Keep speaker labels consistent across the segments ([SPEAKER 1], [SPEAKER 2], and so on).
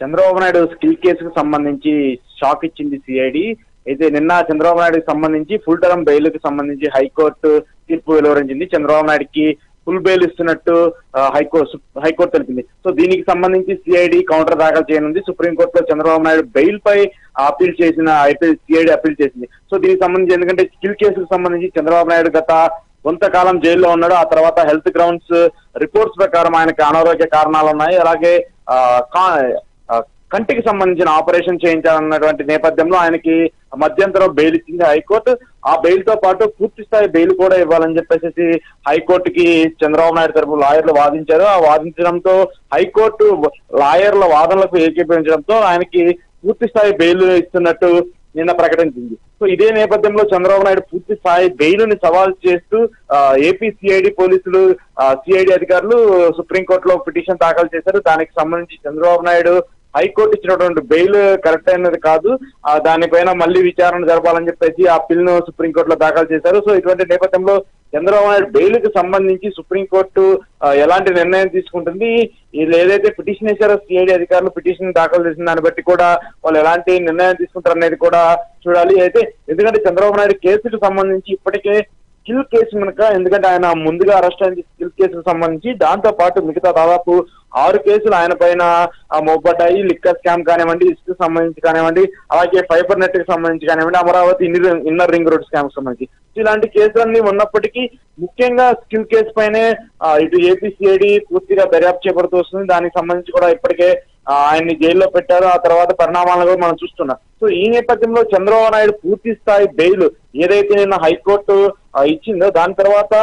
[SPEAKER 1] Chandrababu Naidu skill కేసుకు సంబంధించి shock ఇచ్చింది సిఐడి అయితే నిన్న చంద్రబాబు నాయుడుకి సంబంధించి ఫుల్ టర్మ్ బెయిల్ కి సంబంధించి హైకోర్టు తీర్పు వెలువరించింది చంద్రబాబు నాయుడుకి ఫుల్ బెయిల్ ఇస్తున్నట్టు ఆ, హైకోర్టు హైకోర్టు తెలిపింది సో దీనికి సంబంధించి సిఐడి కౌంటర్ దాఖలు చేయనుంది సుప్రీంకోర్టులో చంద్రబాబు నాయుడు బెయిల్ పై అప్పీల్ చేసిన ఐపీఎల్ సిఐడి అప్పీల్ చేసింది సో దీనికి సంబంధించి ఎందుకంటే స్కిల్ కేసుకు సంబంధించి చంద్రబాబు నాయుడు గత కొంతకాలం జైల్లో ఉన్నాడు ఆ తర్వాత హెల్త్ గ్రౌండ్స్ రిపోర్ట్స్ ప్రకారం ఆయనకి అనారోగ్య కారణాలు ఉన్నాయి అలాగే ఆ, కా- ఆ, కంటికి సంబంధించిన ఆపరేషన్ చేయించాలన్నటువంటి నేపథ్యంలో ఆయనకి మధ్యంతరం బెయిల్ ఇచ్చింది హైకోర్టు ఆ బెయిల్ తో పాటు పూర్తి స్థాయి బెయిల్ కూడా ఇవ్వాలని చెప్పేసి హైకోర్టుకి చంద్రబాబు నాయుడు తరపు లాయర్లు వాదించారు ఆ వాదించడంతో హైకోర్టు లాయర్ల వాదనలకు ఏకీభవించడంతో ఆయనకి పూర్తి స్థాయి బెయిల్ ఇస్తున్నట్టు నిన్న ప్రకటించింది సో ఇదే నేపథ్యంలో చంద్రబాబు నాయుడు పూర్తి స్థాయి బెయిల్ ని సవాల్ చేస్తూ ఏపీ సిఐడి పోలీసులు సిఐడి అధికారులు సుప్రీంకోర్టులో పిటిషన్ దాఖలు చేశారు దానికి సంబంధించి చంద్రబాబు నాయుడు హైకోర్టు ఇచ్చినటువంటి బెయిల్ కరెక్ట్ అయినది కాదు ఆ, దానిపైన మళ్ళీ విచారణ జరపాలని చెప్పేసి ఆ బిల్ ను సుప్రీంకోర్టులో దాఖలు చేశారు సో ఇటువంటి నేపథ్యంలో చంద్రబాబు నాయుడు బెయిల్ కి సంబంధించి సుప్రీంకోర్టు ఆ, ఎలాంటి నిర్ణయం తీసుకుంటుంది వీళ్ళు ఏదైతే పిటిషన్ వేశారో సిఐడి అధికారులు పిటిషన్ దాఖలు చేసిన దాన్ని బట్టి కూడా వాళ్ళు ఎలాంటి నిర్ణయం తీసుకుంటారు అనేది కూడా చూడాలి అయితే ఎందుకంటే చంద్రబాబు నాయుడు కేసుకు సంబంధించి ఇప్పటికే స్కిల్ కేసు కనుక ఎందుకంటే ఆయన ముందుగా అరెస్ట్ అయింది స్కిల్ కేసుకు సంబంధించి దాంతో పాటు మిగతా దాదాపు ఆరు కేసులు ఆయన పైన ఆ, మోపడ్డాయి లిక్కర్ స్కామ్ కానివ్వండి ఇసుకు సంబంధించి కానివ్వండి అలాగే ఫైబర్ నెట్ కి సంబంధించి కానివ్వండి Amaravati inner inner ring road scam సంబంధించి ఇలాంటి కేసులన్నీ ఉన్నప్పటికీ ముఖ్యంగా స్కిల్ కేసు పైనే ఆ, ఇటు ఏపీసీఐడి పూర్తిగా దర్యాప్తు చేపడుతూ వస్తుంది దానికి సంబంధించి కూడా ఇప్పటికే ఆ, ఆయన్ని జైల్లో పెట్టారు ఆ తర్వాత పరిణామాలను కూడా మనం చూస్తున్నాం సో ఈ నేపథ్యంలో చంద్రబాబు నాయుడు పూర్తి స్థాయి బెయిల్ ఏదైతే నిన్న హైకోర్టు ఆ, ఇచ్చిందో దాని తర్వాత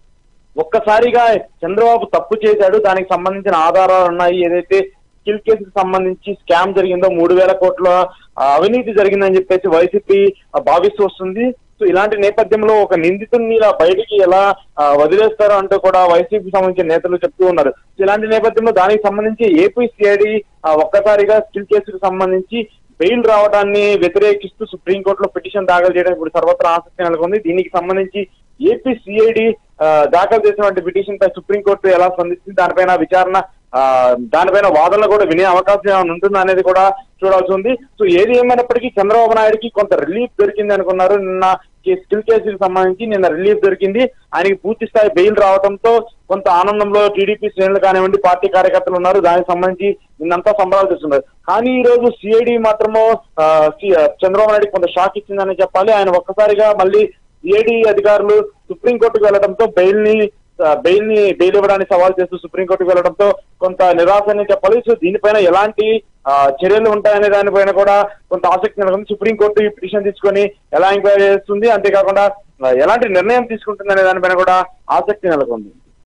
[SPEAKER 1] ఒక్కసారిగా చంద్రబాబు తప్పు చేశాడు దానికి సంబంధించిన ఆధారాలు ఉన్నాయి ఏదైతే స్కిల్ కేసుకు సంబంధించి స్కామ్ జరిగిందో మూడు వేల కోట్ల ఆ, అవినీతి జరిగిందని చెప్పేసి వైసీపీ ఆ, భావిస్తూ వస్తుంది సో ఇలాంటి నేపథ్యంలో ఒక నిందితుడిని ఇలా బయటికి ఎలా ఆ, వదిలేస్తారు అంటూ కూడా వైసీపీ సంబంధించిన నేతలు చెప్తూ ఉన్నారు సో ఇలాంటి నేపథ్యంలో దానికి సంబంధించి ఏపీ సిఐడి ఒక్కసారిగా స్కిల్ కేసుకు సంబంధించి బెయిల్ రావడాన్ని వ్యతిరేకిస్తూ సుప్రీంకోర్టులో పిటిషన్ దాఖలు చేయడం ఇప్పుడు సర్వత్రా ఆసక్తి నెలకొంది దీనికి సంబంధించి ఏపీ సిఐడి దాఖలు చేసినటువంటి పిటిషన్ పై సుప్రీంకోర్టు ఎలా స్పందిస్తుంది దానిపైన విచారణ ఆ, దానిపైన వాదనలు కూడా వినే అవకాశం ఏమైనా ఉంటుందా అనేది కూడా చూడాల్సి ఉంది సో ఏది ఏమైనప్పటికీ చంద్రబాబు నాయుడుకి కొంత రిలీఫ్ దొరికింది అనుకున్నారు నిన్న కే- స్కిల్ కేసుకి సంబంధించి నిన్న రిలీఫ్ దొరికింది ఆయనకి పూర్తి స్థాయి బెయిల్ రావడంతో కొంత ఆనందంలో టీడీపీ శ్రేణులు కానివ్వండి పార్టీ కార్యకర్తలు ఉన్నారు దానికి సంబంధించి నిన్నంతా సంబరాలు చేస్తున్నారు కానీ ఈ రోజు సిఐడి మాత్రము ఆ, సి- చంద్రబాబు నాయుడు కొంత షాక్ ఇచ్చిందని చెప్పాలి ఆయన ఒక్కసారిగా మళ్ళీ సిఐడి అధికారులు సుప్రీంకోర్టుకు వెళ్లడంతో బెయిల్ ని బెయిల్ ని బెయిల్ ఇవ్వడానికి సవాల్ చేస్తూ సుప్రీంకోర్టుకు వెళ్లడంతో కొంత నిరాశని చెప్పాలి సో దీనిపైన ఎలాంటి ఆ, చర్యలు ఉంటాయనే దానిపైన కూడా కొంత ఆసక్తి నెలకొంది సుప్రీంకోర్టు ఈ పిటిషన్ తీసుకొని ఎలా ఎంక్వైరీ చేస్తుంది అంతేకాకుండా ఆ, ఎలాంటి నిర్ణయం తీసుకుంటుంది అనే దానిపైన కూడా ఆసక్తి నెలకొంది